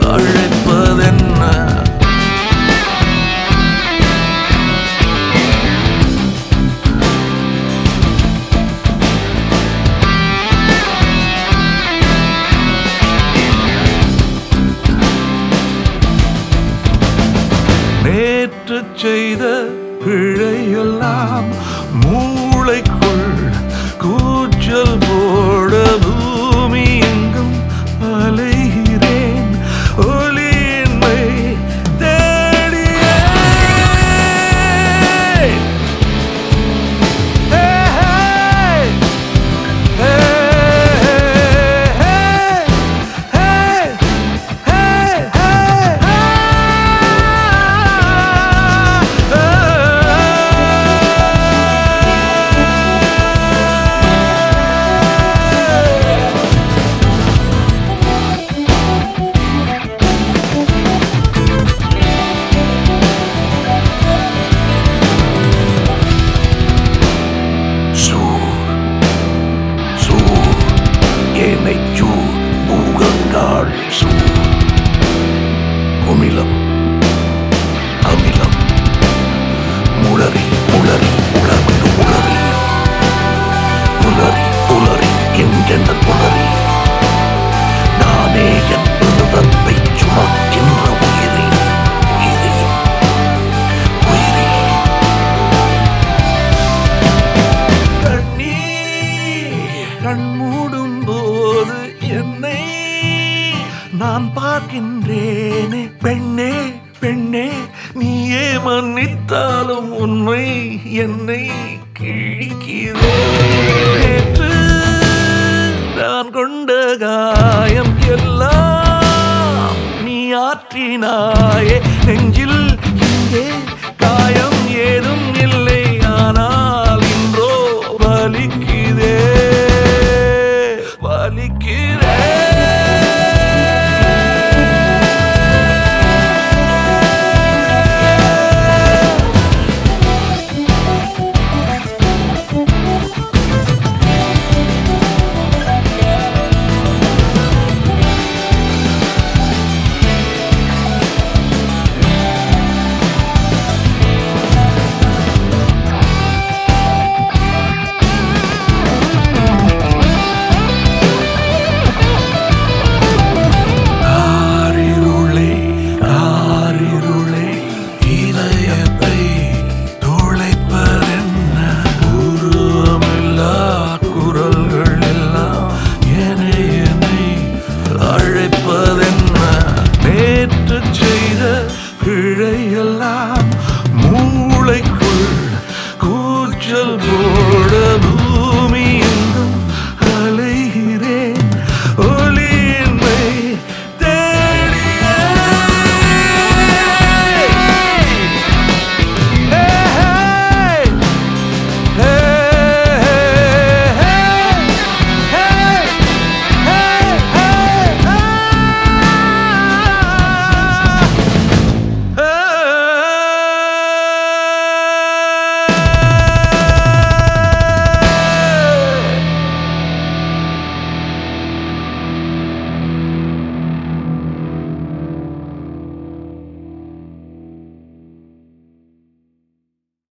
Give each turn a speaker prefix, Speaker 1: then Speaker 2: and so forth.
Speaker 1: அழைப்பதென்ன நேற்று செய்த பிழையெல்லாம் மூளைக்குள் கூச்சல் போட பூமி எங்கும் அலைகிறேன் ஒலியின்மை தேடியே Hey, hey, hey, hey, hey, hey, hey. சூர் சூர் என்னை சூர் பூகங்காள் சூர் குமிலம் அமிலம் முளரி முளரி உளமிடு உளரி புலரி புலரி என்கின்ற புலரி நானே என் பருவத்தை சுமக்கின்ற உயிரி உயிரி உயிரி கண்ணீர் கண் மூடும் போது என்னை நான் பார்க்கின்றேனே பெண்ணே பெண்ணே நீயே மன்னித்தாலும் உண்மை என்னை கிழிக்கிறேன் நேற்று நான் கொண்ட காயம் எல்லாம் நீ ஆற்றினாயே நெஞ்சில்